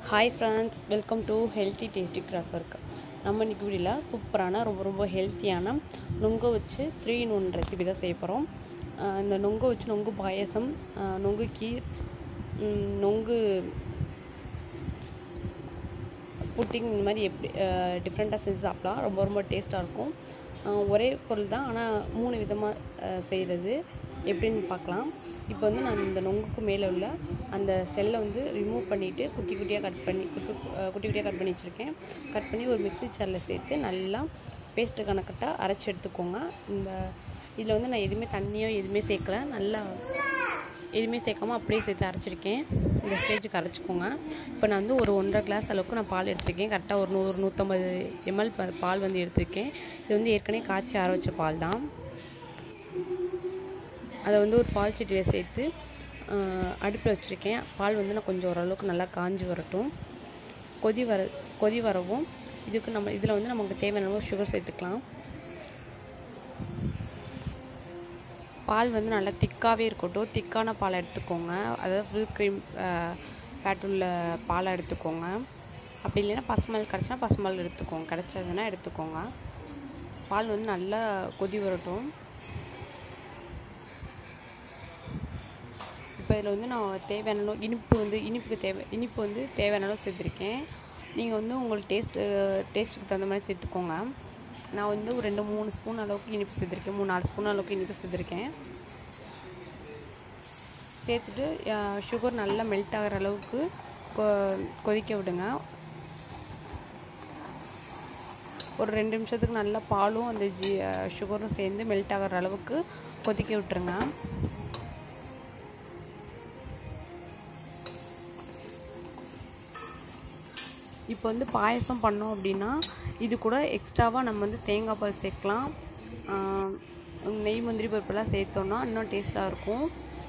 hi friends welcome to healthy tasty craft work நம்ம இன்னைக்கு வீடியோவில் சூப்பரான ரொம்ப ரொம்ப ஹெல்த்தியான நொங்கு வச்சு த்ரீ இன் ஒன் ரெசிபி தான் செய்ய போகிறோம் இந்த நொங்கு வச்சு நொங்கு பாயசம் ஆஹ் நொங்கு கீர் ம், நொங்கு புட்டிங் இந்த மாதிரி எப்படி டிஃப்ரெண்ட்டாக செஞ்சு சாப்பிடலாம் ரொம்ப ரொம்ப டேஸ்ட்டாக இருக்கும் ஆஹ் ஒரே பொருள் தான் ஆனால் மூணு விதமாக செய்கிறது எப்படின்னு பார்க்கலாம் இப்போ வந்து நான் இந்த நொங்குக்கு மேலே உள்ள அந்த செல்லை வந்து ரிமூவ் பண்ணிவிட்டு குட்டி குட்டியாக கட் பண்ணி குட்டி ஆஹ் குட்டி குட்டியாக கட் பண்ணி வச்சுருக்கேன் கட் பண்ணி ஒரு மிக்ஸி ஜாரில் சேர்த்து நல்லா பேஸ்ட்டு கணக்கட்டாக அரைச்சி எடுத்துக்கோங்க இந்த இதில் வந்து நான் எதுவுமே தண்ணியோ எதுவுமே சேர்க்கல நல்லா எதுவுமே சேர்க்காம அப்படியே சேர்த்து அரைச்சிருக்கேன் இந்த ஸ்டேஜுக்கு அரைச்சிக்கோங்க இப்போ நான் வந்து ஒரு ஒன்றரை கிளாஸ் அளவுக்கு நான் பால் எடுத்திருக்கேன் கரெக்டாக ஒரு நூறு நூற்றம்பது எம்எல் பால் வந்து எடுத்திருக்கேன் இது வந்து ஏற்கனவே காய்ச்சி ஆற வச்ச பால் தான் அதை வந்து ஒரு பால் சட்டியில் சேர்த்து அடுப்பில் வச்சுருக்கேன் பால் வந்து நான் கொஞ்சம் ஓரளவுக்கு நல்லா காஞ்சி வரட்டும் கொதி வர கொதி வரவும் இதுக்கு நம்ம இதில் வந்து நமக்கு தேவையான அளவு சுகர் சேர்த்துக்கலாம் பால் வந்து நல்லா திக்காகவே இருக்கட்டும் திக்கான பாலை எடுத்துக்கோங்க அதாவது ஃபுல் க்ரீம் ஃபேட் உள்ள பாலை எடுத்துக்கோங்க அப்படி இல்லைன்னா பசுமால் கிடச்சினா பசுமால் எடுத்துக்கோங்க கிடச்சதுன்னா எடுத்துக்கோங்க பால் வந்து நல்லா கொதி வரட்டும் இப்போ இதில் வந்து நான் தேவையான அளவு இனிப்பு வந்து இனிப்புக்கு தேவை இனிப்பு வந்து தேவையான அளவு சேர்த்துருக்கேன் நீங்கள் வந்து உங்களுக்கு டேஸ்ட்டு டேஸ்ட்டுக்கு தகுந்த மாதிரி சேர்த்துக்கோங்க நான் வந்து ஒரு ரெண்டு மூணு ஸ்பூன் அளவுக்கு இனிப்பு சேர்த்துருக்கேன் மூணு நாலு ஸ்பூன் அளவுக்கு இனிப்பு சேர்த்துருக்கேன் சேர்த்துட்டு சுகர் நல்லா மெல்ட் ஆகிற அளவுக்கு கொ கொதிக்க விடுங்க ஒரு ரெண்டு நிமிஷத்துக்கு நல்லா பாலும் அந்த ஜி சுகரும் சேர்ந்து மெல்ட் ஆகிற அளவுக்கு கொதிக்க விட்டுருங்க இப்போ வந்து பாயசம் பண்ணோம் அப்படின்னா இது கூட எக்ஸ்ட்ராவாக நம்ம வந்து தேங்காய் பால் சேர்க்கலாம் ஆஹ் நெய் முந்திரி பருப்பெல்லாம் சேர்த்தோன்னா இன்னும் டேஸ்ட்டாக இருக்கும்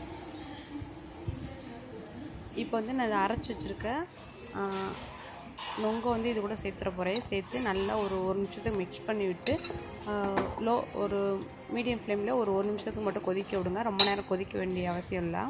இப்போ வந்து நான் இதை அரைச்சி வச்சுருக்க நொங்கை வந்து இது கூட சேர்த்துற போகிறேன் சேர்த்து நல்லா ஒரு ஒரு நிமிஷத்துக்கு மிக்ஸ் பண்ணி விட்டு லோ ஒரு மீடியம் ஃப்ளேமில் ஒரு ஒரு நிமிஷத்துக்கு மட்டும் கொதிக்க விடுங்க ரொம்ப நேரம் கொதிக்க வேண்டிய அவசியம் இல்லை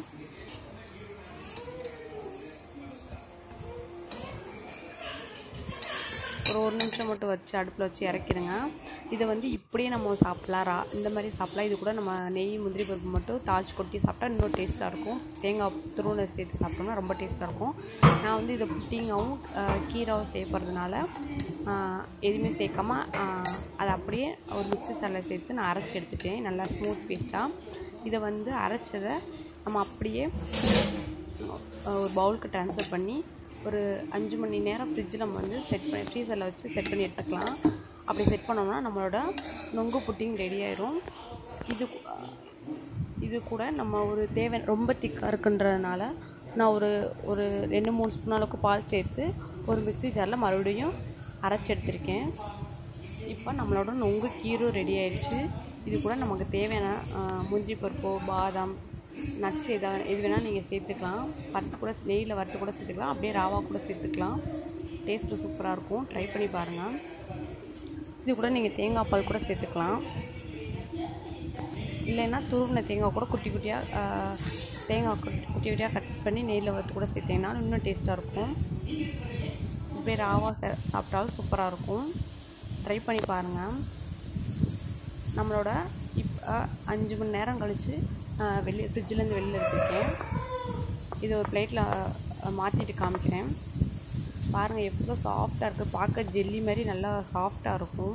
ஒரு ஒரு நிமிஷம் மட்டும் வச்சு அடுப்பில் வச்சு இறக்கிடுங்க இதை வந்து இப்படியே நம்ம சாப்பிட்லாம் ரா இந்த மாதிரி சாப்பிட்லாம் இது கூட நம்ம நெய் முந்திரி பருப்பு மட்டும் தாளிச்சு கொட்டி சாப்பிட்டா இன்னும் டேஸ்ட்டாக இருக்கும் தேங்காய் துருவனை சேர்த்து சாப்பிட்டோம்னா ரொம்ப டேஸ்ட்டாக இருக்கும் நான் வந்து இதை புட்டிங்காகவும் கீராவும் செய்ய போகிறதுனால எதுவுமே சேர்க்காம ஆஹ், அதை அப்படியே ஒரு மிக்ஸி சாரில் சேர்த்து நான் அரைச்சி எடுத்துட்டேன் நல்லா ஸ்மூத் பேஸ்ட்டாக இதை வந்து அரைச்சதை நம்ம அப்படியே ஒரு பவுலுக்கு ட்ரான்ஸ்ஃபர் பண்ணி ஒரு அஞ்சு மணி நேரம் ஃப்ரிட்ஜில் நம்ம வந்து செட் பண்ணி ஃப்ரீசரில் வச்சு செட் பண்ணி எடுத்துக்கலாம் அப்படி செட் பண்ணோம்னா நம்மளோட நொங்கு புட்டிங் ரெடி ஆயிரும் இது கு- இது கூட நம்ம ஒரு தேவை ரொம்ப திக்காக இருக்குன்றதுனால நான் ஒரு ஒரு ரெண்டு மூணு ஸ்பூன் அளவுக்கு பால் சேர்த்து ஒரு மிக்ஸி ஜாரில் மறுபடியும் அரைச்சி எடுத்திருக்கேன் இப்போ நம்மளோட நொங்கு கீரும் ரெடி ஆயிடுச்சு இது கூட நமக்கு தேவையான ஆஹ், முந்திரி பருப்போ பாதாம் நட்ஸ் எதாவது எது வேணால் நீங்கள் சேர்த்துக்கலாம் வறுத்து கூட நெய்யில் வறுத்து கூட சேர்த்துக்கலாம் அப்படியே ராவா கூட சேர்த்துக்கலாம் டேஸ்ட்டு சூப்பராக இருக்கும் ட்ரை பண்ணி பாருங்கள் இது கூட நீங்கள் தேங்காய் பால் கூட சேர்த்துக்கலாம் இல்லைன்னா துருவின தேங்காய் கூட குட்டி குட்டியாக தேங்காய் குட்டி குட்டி குட்டியாக கட் பண்ணி நெய்யில் வறுத்து கூட சேர்த்தீங்கன்னா இன்னும் டேஸ்ட்டாக இருக்கும் இப்படியே ராவாக சா சாப்பிட்டாலும் சூப்பராக இருக்கும் ட்ரை பண்ணி பாருங்கள் நம்மளோட இப்போ அஞ்சு மணி நேரம் கழித்து வெளியே ஃப்ரிட்ஜிலேருந்து வெளியில் எடுத்துருக்கேன் இது ஒரு பிளேட்டில் மாற்றிட்டு காமிக்கிறேன் பாருங்கள் எவ்வளோ சாஃப்டாக இருக்குது பார்க்க ஜெல்லி மாதிரி நல்லா சாஃப்டாக இருக்கும்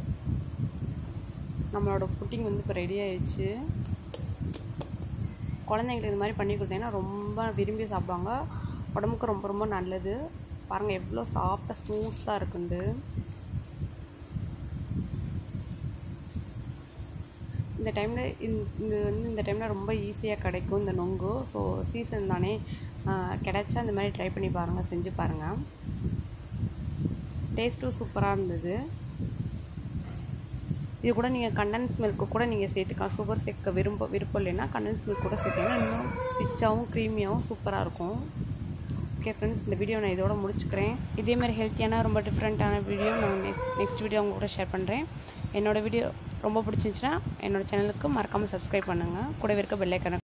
நம்மளோட புட்டிங் வந்து இப்போ ரெடி ஆயிடுச்சு குழந்தைங்களுக்கு இது மாதிரி பண்ணி கொடுத்தீங்கன்னா ரொம்ப விரும்பி சாப்பிடுவாங்க உடம்புக்கு ரொம்ப ரொம்ப நல்லது பாருங்கள் எவ்வளோ சாஃப்டாக ஸ்மூத்தாக இருக்குண்டு இந்த டைமில் இந்த வந்து இந்த டைமில் ரொம்ப ஈஸியாக கிடைக்கும் இந்த நொங்கு ஸோ சீசன் தானே ஆஹ் கிடைச்சா இந்த மாதிரி ட்ரை பண்ணி பாருங்கள் செஞ்சு பாருங்கள் டேஸ்ட்டும் சூப்பராக இருந்தது இது கூட நீங்கள் கண்டன்ஸ் மில்க்கு கூட நீங்கள் சேர்த்துக்கலாம் சுகர் சேர்க்க விரும்ப விருப்பம் இல்லைன்னா கண்டன்ஸ் மில்க் கூட சேர்த்தீங்கன்னா இன்னும் ரிச்சாகவும் க்ரீமியாகவும் சூப்பராக இருக்கும் ஓகே ஃப்ரெண்ட்ஸ் இந்த வீடியோ நான் இதோட முடிச்சுக்கிறேன் இதே மாதிரி ஹெல்த்தியான ரொம்ப டிஃப்ரெண்ட்டான வீடியோ நான் நெக்ஸ்ட் நெக்ஸ்ட் வீடியோ உங்க கூட ஷேர் பண்ணுறேன் என்னோடய வீடியோ ரொம்ப பிடிச்சிருந்துச்சுன்னா என்னோடய சேனலுக்கு மறக்காமல் சப்ஸ்கிரைப் பண்ணுங்கள் கூடவே இருக்க பெல்லைக்கனை